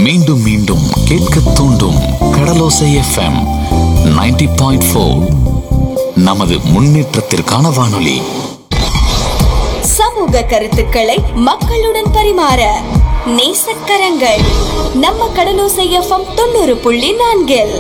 மீண்டும் மீண்டும் கேட்க தூண்டும் கடலோசை எஃப்எம் 90.4 பாயிண்ட் நமது முன்னேற்றத்திற்கான வானொலி சமூக கருத்துக்களை மக்களுடன் பரிமாற நேசக்கரங்கள் நம்ம கடலோசை எஃப்எம் தொண்ணூறு புள்ளி நான்கில்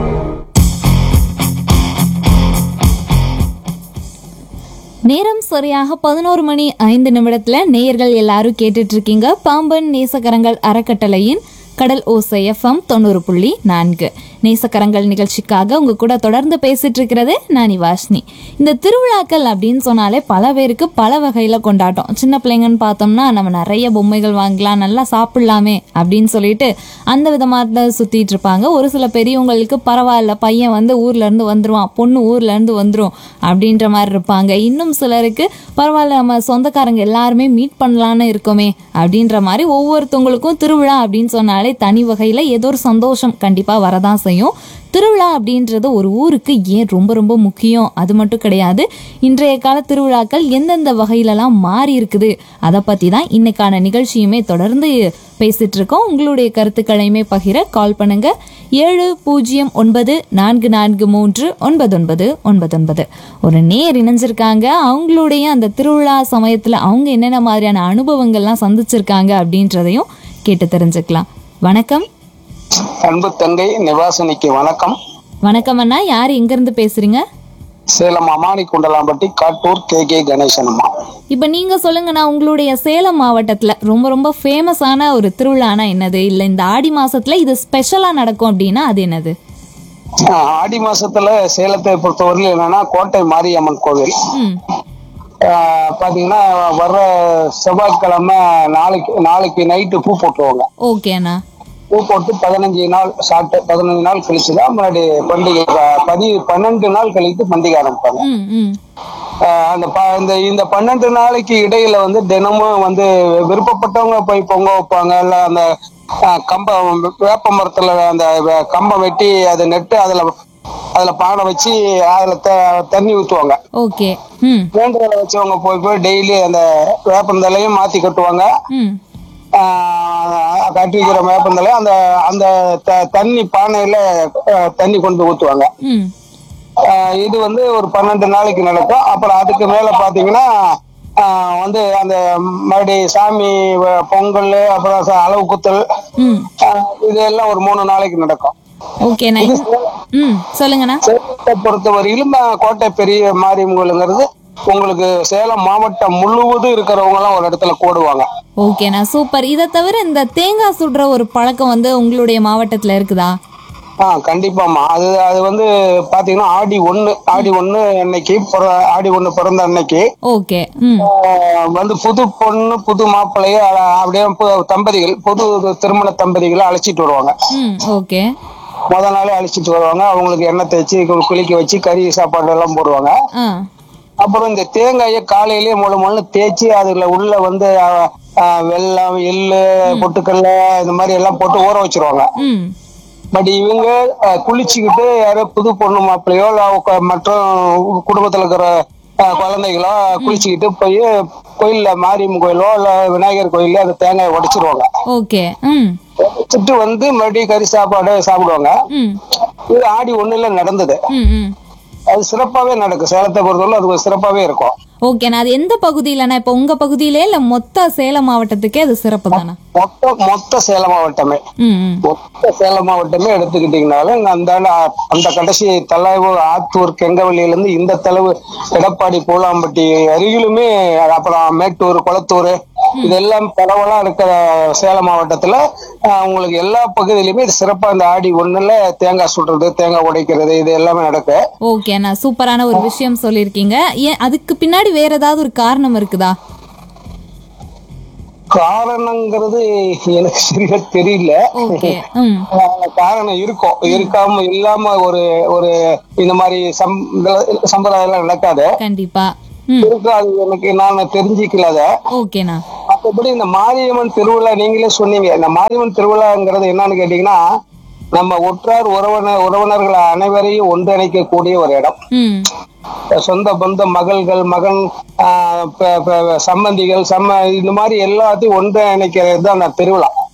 நேரம் சரியாக பதினோரு மணி ஐந்து நிமிடத்துல நேயர்கள் எல்லாரும் கேட்டுட்டு இருக்கீங்க பாம்பன் நேசக்கரங்கள் அறக்கட்டளையின் கடல் ஓசை எஃப்எம் தொண்ணூறு புள்ளி நான்கு நேசக்கரங்கள் நிகழ்ச்சிக்காக உங்க கூட தொடர்ந்து பேசிட்டு இருக்கிறது நான் வாஷ்னி இந்த திருவிழாக்கள் அப்படின்னு சொன்னாலே பல பேருக்கு பல வகையில கொண்டாட்டம் சின்ன பிள்ளைங்கன்னு பார்த்தோம்னா நம்ம நிறைய பொம்மைகள் வாங்கலாம் நல்லா சாப்பிடலாமே அப்படின்னு சொல்லிட்டு அந்த விதமாக சுத்திட்டு இருப்பாங்க ஒரு சில பெரியவங்களுக்கு பரவாயில்ல பையன் வந்து ஊர்ல இருந்து வந்துருவான் பொண்ணு ஊர்ல இருந்து வந்துரும் அப்படின்ற மாதிரி இருப்பாங்க இன்னும் சிலருக்கு பரவாயில்ல நம்ம சொந்தக்காரங்க எல்லாருமே மீட் பண்ணலான்னு இருக்கோமே அப்படின்ற மாதிரி ஒவ்வொருத்தவங்களுக்கும் திருவிழா அப்படின்னு சொன்னாலே தனி வகையில ஏதோ ஒரு சந்தோஷம் கண்டிப்பா வரதான் செய்யும் திருவிழா அப்படின்றது ஒரு ஊருக்கு ஏன் ரொம்ப ரொம்ப முக்கியம் அது மட்டும் கிடையாது இன்றைய கால திருவிழாக்கள் எந்தெந்த வகையிலலாம் மாறி இருக்குது அதை பற்றி தான் இன்னைக்கான நிகழ்ச்சியுமே தொடர்ந்து பேசிட்டு இருக்கோம் உங்களுடைய கருத்துக்களையுமே பகிர கால் பண்ணுங்க ஏழு பூஜ்ஜியம் ஒன்பது நான்கு நான்கு மூன்று ஒன்பது ஒன்பது ஒன்பது ஒன்பது ஒரு நேர் இணைஞ்சிருக்காங்க அவங்களுடைய அந்த திருவிழா சமயத்தில் அவங்க என்னென்ன மாதிரியான அனுபவங்கள்லாம் சந்திச்சிருக்காங்க அப்படின்றதையும் கேட்டு தெரிஞ்சுக்கலாம் வணக்கம் அன்பு தங்கை நிவாசனிக்கு வணக்கம் வணக்கம் அண்ணா யார் எங்கேருந்து பேசுறீங்க சேலம் அமானி குண்டலாம்பட்டி காட்டூர் கே கே கணேசன் அம்மா இப்போ நீங்கள் சொல்லுங்கண்ணா உங்களுடைய சேலம் மாவட்டத்தில் ரொம்ப ரொம்ப ஃபேமஸான ஒரு திருவிழானா என்னது இல்லை இந்த ஆடி மாசத்துல இது ஸ்பெஷலாக நடக்கும் அப்படின்னா அது என்னது ஆஹ் ஆடி மாசத்துல சேலத்தை பொறுத்தவரையிலும் என்னன்னா கோட்டை மாரியம்மன் கோவில் ம் ஆஹ் பாத்தீங்கன்னா வர்ற செவ்வாய்க்கிழமை நாளைக்கு நாளைக்கு நைட்டு பூ போட்டுருவாங்க ஓகே அண்ணா பூ போட்டு பதினஞ்சு நாள் சாப்பிட்டு பதினஞ்சு நாள் கழிச்சுதான் முன்னாடி பண்டிகை ப- பதி பன்னெண்டு நாள் கழித்து பண்டிகை ஆரம்பிப்பாங்க ம் ம் ஆஹ் அந்த ப- இந்த இந்த பன்னெண்டு நாளைக்கு இடையில வந்து தினமும் வந்து விருப்பப்பட்டவங்க போய் பொங்க வைப்பாங்க இல்ல அந்த ஆஹ் கம்பம் வேப்ப மரத்துல அந்த வே- கம்பம் வெட்டி அதை நெட்டு அதுல அதுல பானை வச்சு அதுல த- தண்ணி ஊத்துவாங்க ஓகே ம் வேண்டுதலை வச்சவங்க போய் போய் டெய்லி அந்த வேப்பந்தலையும் மாத்தி கட்டுவாங்க ம் ஆஹ் கட்டி வைக்கிற வேப்பந்தலை அந்த அந்த த- தண்ணி பானையில ஆஹ் தண்ணி கொண்டு போய் ஊத்துவாங்க ம் ஆஹ் இது வந்து ஒரு பன்னெண்டு நாளைக்கு நடக்கும் அப்புறம் அதுக்கு மேல பாத்தீங்கன்னா ஆஹ் வந்து அந்த மறுபடி சாமி வ- பொங்கல் அப்புறம் ச- அளவு குத்தல் ம் ஆஹ் இதெல்லாம் ஒரு மூணு நாளைக்கு நடக்கும் ஓகேண்ணா ம் சொல்லுங்கண்ணா சேலத்தை பொறுத்தவரையிலும் ஆஹ் கோட்டை பெரிய மாரியம்மன்ங்கிறது உங்களுக்கு சேலம் மாவட்டம் முழுவதும் இருக்கிறவங்க எல்லாம் ஒரு இடத்துல கூடுவாங்க ஓகேண்ணா சூப்பர் இதை தவிர இந்த தேங்காய் சுடுற ஒரு பழக்கம் வந்து உங்களுடைய மாவட்டத்தில் இருக்குதா ஆ கண்டிப்பாம்மா அது அது வந்து பாத்தீங்கன்னா ஆடி ஒண்ணு ஆடி ஒண்ணு அன்னைக்கு பிற- ஆடி ஒண்ணு பிறந்த அன்னைக்கு ஓகே ம் ஆஹ் வந்து புது பொண்ணு புது மாப்பிள்ளைய அ- அப்படியே பு- தம்பதிகள் புது திருமண தம்பதிகளை அழைச்சிட்டு வருவாங்க ம் ஓகே முத நாளே அழைச்சிட்டு வருவாங்க அவங்களுக்கு எண்ணெய் தேய்ச்சி கு- குளிக்க வச்சு கறி சாப்பாடு எல்லாம் போடுவாங்க ஆ அப்புறம் இந்த தேங்காயை காலையிலேயே முழு முழு தேய்ச்சி அதுல உள்ள வந்து அஹ், அஹ், வெல்லம் எள்ளு பொட்டுக்கல்ல இந்த மாதிரி எல்லாம் போட்டு ஊற வச்சிருவாங்க ம் பட் இவங்க அஹ், குளிச்சுக்கிட்டு யாரோ புது பொண்ணு மாப்பிள்ளையோ இல்ல அவங்க மற்ற குடும்பத்துல இருக்கிற அஹ், குழந்தைகளோ குளிச்சுக்கிட்டு போய் கோயில்ல மாரியம்மன் கோயிலோ இல்ல விநாயகர் கோயில்ல அந்த தேங்காயை உடைச்சிருவாங்க ஓகே ம் உடைச்சிட்டு வந்து மறுபடியும் கறி சாப்பாடு சாப்பிடுவாங்க ம் இது ஆடி ஒண்ணுல நடந்தது ம் ம் அது சிறப்பாவே நடக்கும் சேலத்தை பொறுத்தவரை அது சிறப்பாவே இருக்கும் ஓகேண்ணா அது எந்த பகுதியிலண்ணா இப்போ உங்க பகுதியிலே இல்லை மொத்த சேலம் மாவட்டத்துக்கே அது சிறப்பு தானே மொத்த மொத்த சேலம் மாவட்டமே ம் ம் மொத்த சேலம் மாவட்டமே எடுத்துக்கிட்டீங்கனாலும் இங்க அந்த அந்த கடைசி தலைவு ஆத்தூர் கெங்கவள்ளியில இருந்து இந்த தலைவு எடப்பாடி பூலாம்பட்டி அருகிலுமே அப்புறம் மேட்டூர் குளத்தூர் இதெல்லாம் பரவலா இருக்கிற சேலம் மாவட்டத்துல ஆஹ், உங்களுக்கு எல்லா பகுதியிலுமே இது சிறப்பா இந்த ஆடி ஒண்ணுல தேங்காய் சுடுறது தேங்காய் உடைக்கிறது இது எல்லாமே நடக்கும் ஓகேண்ணா சூப்பரான ஒரு விஷயம் சொல்லியிருக்கீங்க ஏன் அதுக்கு பின்னாடி வேற ஏதாவது ஒரு காரணம் இருக்குதா காரணங்கிறது எனக்கு சரியா தெரியல ஓகே ம் ஆஹ் காரணம் இருக்கும் இருக்காம இல்லாம ஒரு ஒரு இந்த மாதிரி சம் இதெல்லாம் சம்பிரதாயம் எல்லாம் நடக்காது கண்டிப்பா ம் இருக்கு அது எனக்கு நான் தெரிஞ்சுக்கல அதை ஓகேண்ணா மற்றபடி இந்த மாரியம்மன் திருவிழா நீங்களே சொன்னீங்க இந்த மாரியம்மன் திருவிழாங்கிறது என்னன்னு கேட்டீங்கன்னா நம்ம உற்றார் உறவினர் உறவினர்கள் அனைவரையும் ஒன்றிணைக்கக்கூடிய ஒரு இடம் ம் சொந்த பந்த மகள்கள் மகன் ஆஹ் ப- ப- சம்பந்திகள் சம்ம இந்த மாதிரி எல்லாத்தையும் ஒன்றிணைக்கிறது தான் அந்த திருவிழா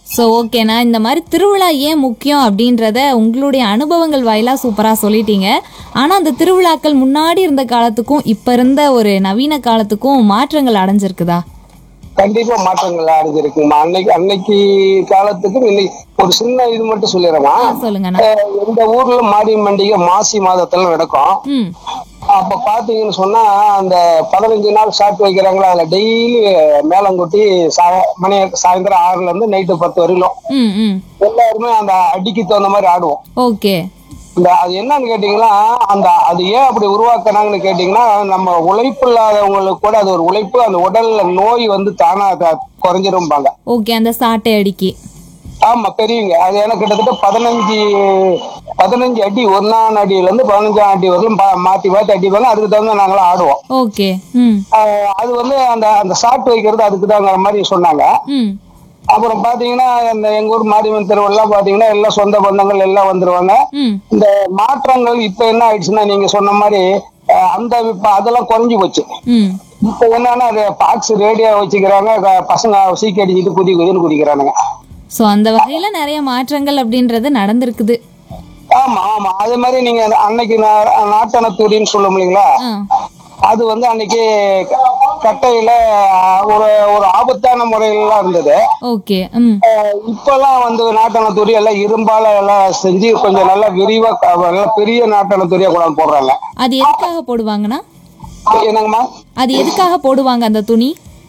ஸோ ஓகேண்ணா இந்த மாதிரி திருவிழா ஏன் முக்கியம் அப்படின்றத உங்களுடைய அனுபவங்கள் வாயிலாக சூப்பராக சொல்லிட்டீங்க ஆனால் அந்த திருவிழாக்கள் முன்னாடி இருந்த காலத்துக்கும் இப்போ இருந்த ஒரு நவீன காலத்துக்கும் மாற்றங்கள் அடைஞ்சிருக்குதா கண்டிப்பா மாற்றங்கள் அடைஞ்சிருக்குமா அன்னைக்கு அன்னைக்கு காலத்துக்கு இன்னைக்கு ஒரு சின்ன இது மட்டும் சொல்லிடுறேமா ஆ, சொல்லுங்கண்ணா அஹ் எங்க ஊர்ல மாரி பண்டிகை மாசி மாதத்துல நடக்கும் ம் அப்ப பாத்தீங்கன்னு சொன்னா அந்த பதினஞ்சு நாள் ஷாட் வைக்கிறாங்களா அதுல டெய்லி மேளங்குட்டி சாய மணி சாயந்தரம் ஆறுல இருந்து நைட்டு பத்து வரையிலும் ம் ம் எல்லாருமே அந்த அடிக்கு தகுந்த மாதிரி ஆடுவோம் ஓகே இந்த அது என்னன்னு கேட்டீங்கன்னா அந்த அது ஏன் அப்படி உருவாக்குனாங்கன்னு கேட்டீங்கன்னா நம்ம உழைப்பு இல்லாதவங்களுக்கு கூட அது ஒரு உழைப்பு அந்த உடல்ல நோய் வந்து தானா த- குறைஞ்சிரும்பாங்க ஓகே அந்த சாட்டை அடிக்கி ஆமா பெரியவங்க அது எனக்கு கிட்டத்தட்ட பதினஞ்சு பதினஞ்சு அடி ஒன்னாம் அடியில இருந்து பதினஞ்சாம் அடி வரையும் பா- மாத்தி மாத்தி அடிப்பாங்க அதுக்கு தகுந்த நாங்களும் ஆடுவோம் ஓகே ம் ஆஹ் அது வந்து அந்த அந்த ஷாட் வைக்கிறது அதுக்கு தாங்கிற மாதிரி சொன்னாங்க ம் அப்புறம் பாத்தீங்கன்னா இந்த எங்க ஊர் மாரியம்மன் திருவிழா பாத்தீங்கன்னா எல்லாம் சொந்த பந்தங்கள் எல்லாம் வந்துருவாங்க ம் இந்த மாற்றங்கள் இப்ப என்ன ஆயிடுச்சுன்னா நீங்க சொன்ன மாதிரி அஹ், அந்த இப்ப அதெல்லாம் குறைஞ்சு போச்சு ம் இப்ப என்னன்னா பாக்ஸ் ரேடியோ வச்சுக்கிறாங்க க- பசங்க சீக்கி அடிச்சுட்டு குதி குதின்னு குதிக்கிறானுங்க ஸோ அந்த வகையில் நிறைய மாற்றங்கள் அப்படின்றது நடந்திருக்குது ஆமா ஆமா அதே மாதிரி நீங்க அந்த அன்னைக்கு நா- நாட்டனத்தூரின்னு சொல்லும் இல்லைங்களா ஆ அது வந்து அன்னைக்கு க- கட்டையில அஹ், ஒரு ஒரு ஆபத்தான முறையிலாம் இருந்தது ஓகே ம் அஹ், இப்பெல்லாம் வந்து நாட்டனத்தூரி எல்லாம் இரும்பால எல்லாம் செஞ்சு கொஞ்சம் நல்லா விரிவா க- நல்லா பெரிய நாட்டனத்தூரியா கொண்டாந்து போடுறாங்க அது எதுக்காக போடுவாங்கண்ணா என்னங்கம்மா அது எதுக்காக போடுவாங்க அந்த துணி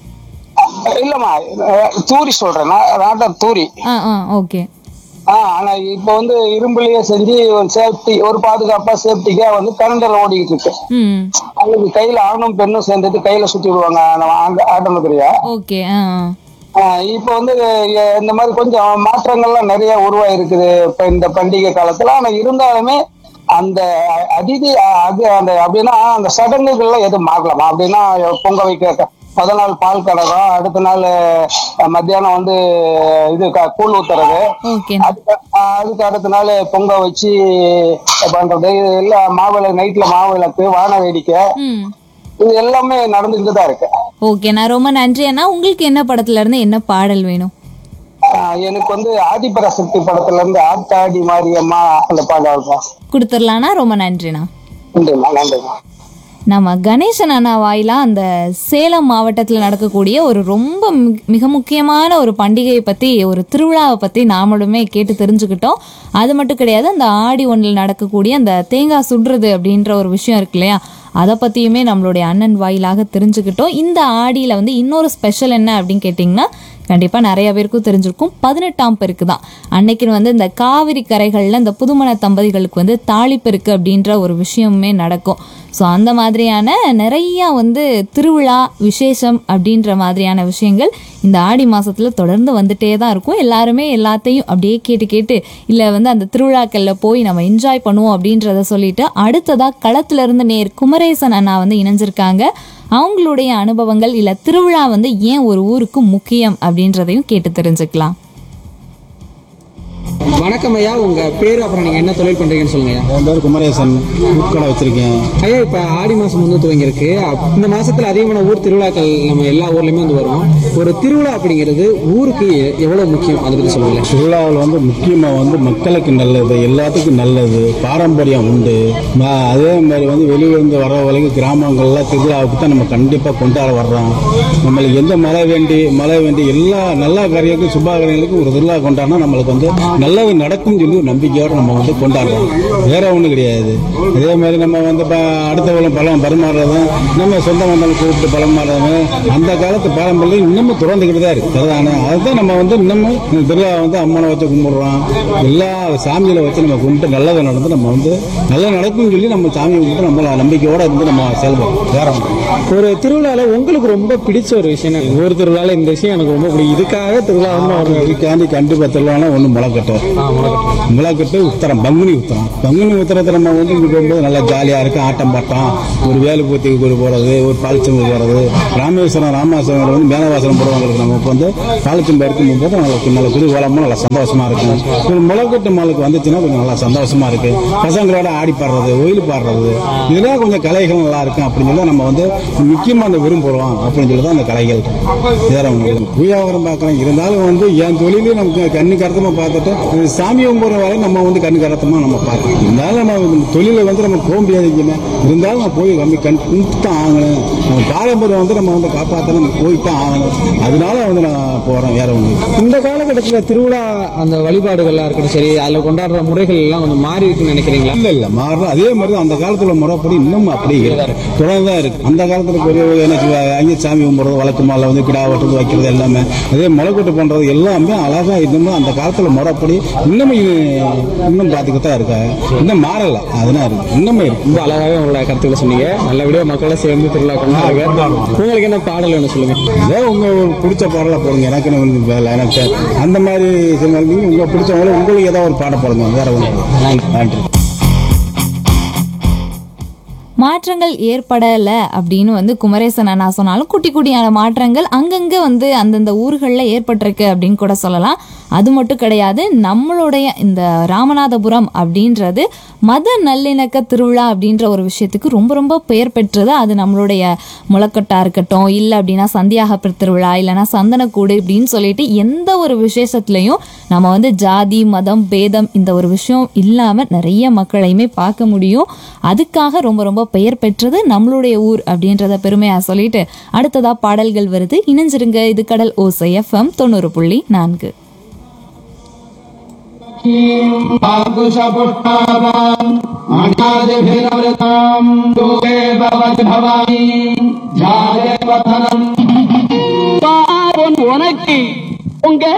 இல்லம்மா அஹ், தூரி சொல்றேன் நா- நாட்ட தூரி ஆ ஆ ஓகே ஆஹ் ஆனா இப்ப வந்து இரும்புலயே செஞ்சு ஒரு சேஃப்டி ஒரு பாதுகாப்பா சேஃப்டிக்கா வந்து கரண்டில் ஓடிக்கிட்டு இருக்கு ம் அவங்களுக்கு கையில ஆணும் பெண்ணும் சேர்ந்துட்டு கையில சுத்தி விடுவாங்க ஆட்டோமேட்டிக்கா ஓகே ஆ ஆ இப்ப வந்து அஹ், இந்த மாதிரி கொஞ்சம் மாற்றங்கள்லாம் நிறைய உருவாயிருக்குது இப்ப இந்த பண்டிகை காலத்துல ஆனா இருந்தாலுமே அந்த அதிதி அஹ், அது அந்த அப்படின்னா அந்த சடங்குகள்லாம் எதுவும் மாறலாமா அப்படின்னா பொங்க வைக்க முதல் நாள் பால் கறகம் அடுத்த நாள் அஹ், மத்தியானம் வந்து இது க- கூழ் ஊத்துறது ஓகே அதுக்கு அஹ், அதுக்கு அடுத்த நாள் பொங்க வச்சு பண்றது இது எல்லாம் மாவிளை நைட்ல மாவிளக்கு வான வேடிக்கை ம் இது எல்லாமே நடந்துக்கிட்டு தான் இருக்கு ஓகே நான் ரொம்ப நன்றி அண்ணா உங்களுக்கு என்ன படத்துல இருந்து என்ன பாடல் வேணும் ஆஹ் எனக்கு வந்து ஆதிபராசக்தி படத்துல இருந்து ஆத்தாடி மாரியம்மா அந்த பாடம் இருக்கும் கொடுத்துடலாண்ணா ரொம்ப நன்றிண்ணா நன்றிம்மா நன்றிம்மா நம்ம கணேசன் அண்ணா வாயிலா அந்த சேலம் மாவட்டத்தில் நடக்கக்கூடிய ஒரு ரொம்ப மி- மிக முக்கியமான ஒரு பண்டிகையை பற்றி ஒரு திருவிழாவை பற்றி நாமளுமே கேட்டு தெரிஞ்சுக்கிட்டோம் அது மட்டும் கிடையாது அந்த ஆடி ஒன்றில் நடக்கக்கூடிய அந்த தேங்காய் சுடுறது அப்படின்ற ஒரு விஷயம் இருக்கு இல்லையா அதை பற்றியுமே நம்மளுடைய அண்ணன் வாயிலாக தெரிஞ்சுக்கிட்டோம் இந்த ஆடியில் வந்து இன்னொரு ஸ்பெஷல் என்ன அப்படின்னு கேட்டிங்கன்னா கண்டிப்பாக நிறைய பேருக்கும் தெரிஞ்சிருக்கும் பதினெட்டாம் பெருக்கு தான் அன்னைக்கு வந்து இந்த காவிரி கரைகளில் இந்த புதுமண தம்பதிகளுக்கு வந்து தாலிப்பெருக்கு அப்படின்ற ஒரு விஷயமுமே நடக்கும் ஸோ அந்த மாதிரியான நிறையா வந்து திருவிழா விசேஷம் அப்படின்ற மாதிரியான விஷயங்கள் இந்த ஆடி மாதத்தில் தொடர்ந்து வந்துட்டே தான் இருக்கும் எல்லாருமே எல்லாத்தையும் அப்படியே கேட்டு கேட்டு இல்லை வந்து அந்த திருவிழாக்களில் போய் நம்ம என்ஜாய் பண்ணுவோம் அப்படின்றத சொல்லிட்டு அடுத்ததாக களத்துல இருந்து நேர் குமரேசன் அண்ணா வந்து இணைஞ்சிருக்காங்க அவங்களுடைய அனுபவங்கள் இல்லை திருவிழா வந்து ஏன் ஒரு ஊருக்கு முக்கியம் அப்படின்றதையும் கேட்டு தெரிஞ்சுக்கலாம் வணக்கம் ஐயா உங்க பேரு அப்புறம் நீங்க என்ன தொழில் பண்றீங்கன்னு சொல்லுங்க ஐயா. என் பேர் குமரேசன் கடை வச்சிருக்கேன் ஐயா இப்ப ஆடி மாசம் வந்து துவங்கி இருக்கு அப்- இந்த மாசத்துல அதிகமான ஊர் திருவிழாக்கள் நம்ம எல்லா ஊர்லயுமே வந்து வரும் ஒரு திருவிழா அப்படிங்கிறது ஊருக்கு எ- எவ்வளவு முக்கியம் அதை பத்தி சொல்லுங்க திருவிழாவில் வந்து முக்கியமாக வந்து மக்களுக்கு நல்லது எல்லாத்துக்கும் நல்லது பாரம்பரியம் உண்டு ம- அதே மாதிரி வந்து வெளியிலேருந்து வர வரைக்கும் கிராமங்கள்ல திருவிழாவுக்கு தான் நம்ம கண்டிப்பாக கொண்டாட வர்றோம் நம்மளுக்கு எந்த மழை வேண்டி மழை வேண்டி எல்லா நல்ல காரியங்களுக்கும் சுப காரியங்களுக்கும் ஒரு திருவிழா கொண்டாடினா நம்மளுக்கு வந்து நல்லது நடக்கும் சொல்லி ஒரு நம்பிக்கையோடு நம்ம வந்து கொண்டாடுறோம் வேற ஒன்றும் கிடையாது அதே மாதிரி நம்ம வந்து இப்போ அடுத்தவங்களும் பழம் பரிமாறுறதும் நம்ம சொந்த பந்தம் கூப்பிட்டு பழம் மாறுறதும் அந்த காலத்து பாரம்பரியம் இன்னமும் தொடர்ந்துக்கிட்டு தான் இருக்கு அதுதானே அதுதான் நம்ம வந்து இன்னமும் இந்த திருவிழா வந்து அம்மனை வச்சு கும்பிடுறோம் எல்லா சாமிகளை வச்சு நம்ம கும்பிட்டு நல்லதை நடந்து நம்ம வந்து நல்லது நடக்கும்னு சொல்லி நம்ம சாமி கும்பிட்டு நம்ம நம்பிக்கையோட இருந்து நம்ம செயல்படுறோம் வேற ஒன்றும் ஒரு திருவிழால உங்களுக்கு ரொம்ப பிடிச்ச ஒரு விஷயம் என்ன? ஒரு திருவிழால இந்த விஷயம் எனக்கு ரொம்ப பிடிக்கும் இதுக்காக திருவிழா வந்து ஒரு இதுக்காண்டி கண்டிப்பாக திருவிழானா ஒன்று முளைக்கட்டும் முளைக்கட்டு உத்தரம் பங்குனி உத்தரம் பங்குனி உத்தரத்தில் நம்ம வந்து இங்கே போகும்போது நல்லா ஜாலியாக இருக்கும் ஆட்டம் பாட்டம் ஒரு வேலு பூத்திக்கு கூட போகிறது ஒரு பாலிச்சம்பு போகிறது ராமேஸ்வரம் ராமேஸ்வரம் வந்து மேலவாசனம் போடுவாங்களுக்கு நம்ம இப்போ வந்து பாலிச்சம்பு எடுக்கும் போது நல்லா நல்ல குதூகலமாக நல்லா சந்தோஷமா இருக்கும் ஒரு முளைக்கட்டு மாலுக்கு வந்துச்சுன்னா கொஞ்சம் நல்லா சந்தோஷமா இருக்கு பசங்களோட ஆடி பாடுறது ஒயில் பாடுறது இதெல்லாம் கொஞ்சம் கலைகள் நல்லா இருக்கும் அப்படின்னு சொல்லி நம்ம வந்து முக்கியமாக அந்த விரும்புகிறோம் அப்படின்னு சொல்லி தான் அந்த கலைகள் வேற ஒன்று வியாபாரம் பார்க்குறோம் இருந்தாலும் வந்து என் தொழிலையும் நமக்கு கண்ணு கருத்தமாக பார்த்துட்டு இது சாமி கும்பிட்ற வரை நம்ம வந்து கண்ணு கருத்தமாக நம்ம பார்க்கணும் இருந்தாலும் நம்ம இந்த தொழிலை வந்து நம்ம போக முடியாதுங்க இருந்தாலும் நான் போய் கம்மி கண் கும்பிட்டு தான் ஆகணும் நம்ம பாரம்பரியம் வந்து நம்ம வந்து காப்பாற்றணும் போய் தான் ஆகணும் அதனால வந்து நான் போகிறேன் வேற ஒன்று இந்த காலகட்டத்தில் திருவிழா அந்த வழிபாடுகள்லாம் இருக்கட்டும் சரி அதில் கொண்டாடுற முறைகள் எல்லாம் கொஞ்சம் மாறி இருக்குன்னு நினைக்கிறீங்களா இல்ல இல்ல மாறல அதே மாதிரி தான் அந்த காலத்துல முறைப்படி இன்னும் அப்படியே இருக்கு தொடர்ந்து தான் இருக்கு அந்த காலத்துல பெரிய என்ன சொல்லுவாங்க, அங்கே சாமி கும்பிடுறது வழக்கு மாலை வந்து கிடா வெட்டுறது வைக்கிறது எல்லாமே அதே முளைக்கொட்டு பண்றது எல்லாமே அழகா இன்னமும் அந்த காலத்துல முறைப்படி இன்னமும் இது இன்னும் பார்த்துக்கிட்டு தான் இருக்கா இன்னும் மாறல அதெல்லாம் இருக்கு இன்னுமே இருக்கு ரொம்ப அழகாகவே உங்களோட கருத்துக்களை சொன்னீங்க நல்லபடியாக மக்களோட சேர்ந்து திருவிழா கொண்டாடுங்க உங்களுக்கு என்ன பாடல் வேணும் சொல்லுங்க ஏதோ உங்க பிடிச்ச பாடலை போடுங்க எனக்கு என்ன வந்து வேலை எனக்கு அந்த மாதிரி சொன்னாலும் உங்க பிடிச்சவங்கள உங்களுக்கு ஏதாவது ஒரு பாடம் போடுங்க வேற ஒன்று நன்றி மாற்றங்கள் ஏற்படலை அப்படின்னு வந்து குமரேசன் அண்ணா சொன்னாலும் குட்டி குட்டியான மாற்றங்கள் அங்கங்கே வந்து அந்தந்த ஊர்களில் ஏற்பட்டிருக்கு அப்படின்னு கூட சொல்லலாம் அது மட்டும் கிடையாது நம்மளுடைய இந்த ராமநாதபுரம் அப்படின்றது மத நல்லிணக்க திருவிழா அப்படின்ற ஒரு விஷயத்துக்கு ரொம்ப ரொம்ப பெயர் பெற்றது அது நம்மளுடைய முளைக்கட்டா இருக்கட்டும் இல்லை அப்படின்னா சந்தியாக திருவிழா இல்லைன்னா சந்தனக்கூடு இப்படின்னு சொல்லிட்டு எந்த ஒரு விசேஷத்துலையும் நம்ம வந்து ஜாதி மதம் பேதம் இந்த ஒரு விஷயம் இல்லாமல் நிறைய மக்களையுமே பார்க்க முடியும் அதுக்காக ரொம்ப ரொம்ப பெயர் பெற்றது நம்மளுடைய ஊர் அப்படின்றத பெருமையாக சொல்லிட்டு அடுத்ததா பாடல்கள் வருது இணைஞ்சிருங்க இது கடல் ஓசை எஃப்எம் தொண்ணூறு புள்ளி நான்கு आकुशपुष्पाम् अनादिभिरवृताम् दूरे भवति भवानी जायवथन